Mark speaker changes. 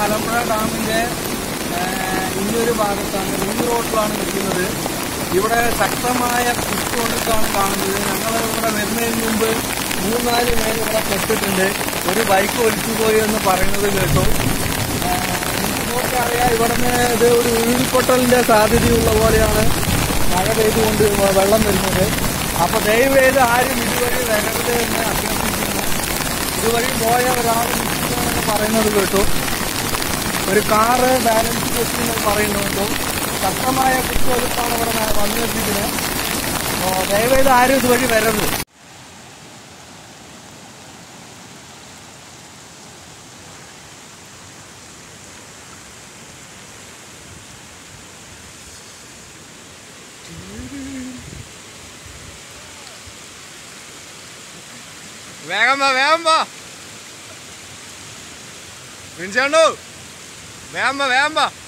Speaker 1: മലമ്പുഴ ഡാമിന്റെ ഏഹ്, ഈ ഒരു ഭാഗത്താണ് റിംഗ് റോഡിലാണ് നിൽക്കുന്നത് ഇവിടെ ശക്തമായ കുത്തൊഴുക്കാണ് കാണുന്നത് ഞങ്ങൾ ഇവിടെ വരുന്നതിന് മുമ്പ് മൂന്നാല് പേര് ഇവിടെ പെട്ടിട്ടുണ്ട് ഒരു ബൈക്ക് ഒലിച്ചു പോയി എന്ന് പറയുന്നത് കേട്ടു ഏഹ്, നിങ്ങൾക്ക് അറിയാം ഇവിടുന്ന് ഇത് ഒരു ഉരുൾപൊട്ടലിന്റെ സാധ്യതയുള്ള പോലെയാണ് മഴ പെയ്തുകൊണ്ട് വെള്ളം വരുന്നത് അപ്പൊ ദയവേത് ആരും ഇതുവഴി വരരുത് എന്ന് അഭ്യർത്ഥിക്കുന്നു ഇതുവഴി പോയ ഒരാൾ മരിച്ചുവെന്ന് പറയുന്നത് കേട്ടു ഒരു കാറ് ബാലൻസ് വെച്ചെന്ന് പറയുന്നുണ്ട് ശക്തമായ കുത്തൊഴുക്കാണ് ഇവിടെ ന- വന്നിരിക്കുന്നത് അപ്പോൾ ദയവേത് ആരും ഇതുവഴി വരരുത്
Speaker 2: വേഗം വാ വേഗം വാ വിൻചാണ്ടു വേഗം വാ വേഗം വാ